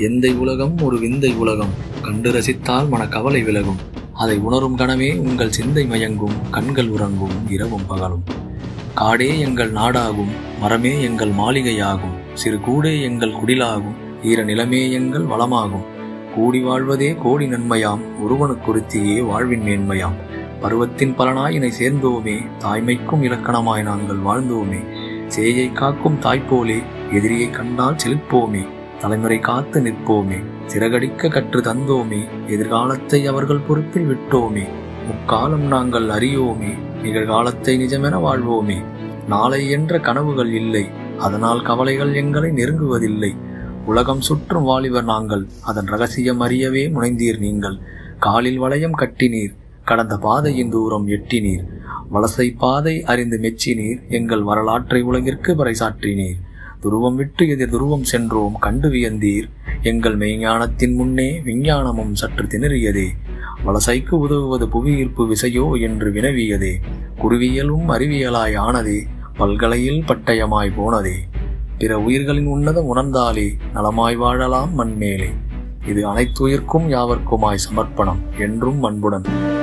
எந்தை உலகம் ஒரு விந்தை உலகம் கண்டு ரசித்தால் மன கவலை விலகும் அதை உணரும் கணமே உங்கள் சிந்தை மயங்கும் கண்கள் உறங்கும் இரவும் பகலும் காடே எங்கள் நாடாகும் மரமே எங்கள் மாளிகையாகும் சிறு கூடே எங்கள் குடிலாகும் ஈர நிலமே எங்கள் வளமாகும் கூடி வாழ்வதே கோடி நன்மையாம் ஒருவனுக்குருத்தியே வாழ்வின் மேன்மையாம் பருவத்தின் பலனாய் இனை சேர்ந்தோமே தாய்மைக்கும் இலக்கணமாய் நாங்கள் வாழ்ந்தோமே சேயை காக்கும் தாய்ப்போலே எதிரியை கண்டால் செழிப்போமே தலைமுறை காத்து நிற்போமே சிறகடிக்க கற்று தந்தோமே எதிர்காலத்தை அவர்கள் பொறுப்பில் விட்டோமே முக்காலம் நாங்கள் அறியோமே நிகழ்காலத்தை நிஜமென வாழ்வோமே நாளை என்ற கனவுகள் இல்லை அதனால் கவலைகள் எங்களை நெருங்குவதில்லை உலகம் சுற்றும் வாலிபர் நாங்கள் அதன் ரகசியம் அறியவே முனைந்தீர் நீங்கள் காலில் வளையம் கட்டினீர் கடந்த பாதையின் தூரம் எட்டினீர் வலசை பாதை அறிந்து மெச்சினீர் எங்கள் வரலாற்றை உலகிற்கு பறைசாற்றினீர் துருவம் விட்டு எதிர் துருவம் சென்றோம் கண்டு வியந்தீர் எங்கள் மெய்ஞானத்தின் முன்னே விஞ்ஞானமும் சற்று திணறியதே வலசைக்கு உதவுவது புவியீர்ப்பு விசையோ என்று வினவியதே குருவியலும் அறிவியலாய் ஆனதே பல்கலையில் பட்டயமாய் போனதே பிற உயிர்களின் உன்னதம் உணர்ந்தாலே நலமாய் வாழலாம் மண்மேலே இது அனைத்துயிர்க்கும் யாவர்க்குமாய் சமர்ப்பணம் என்றும் அன்புடன்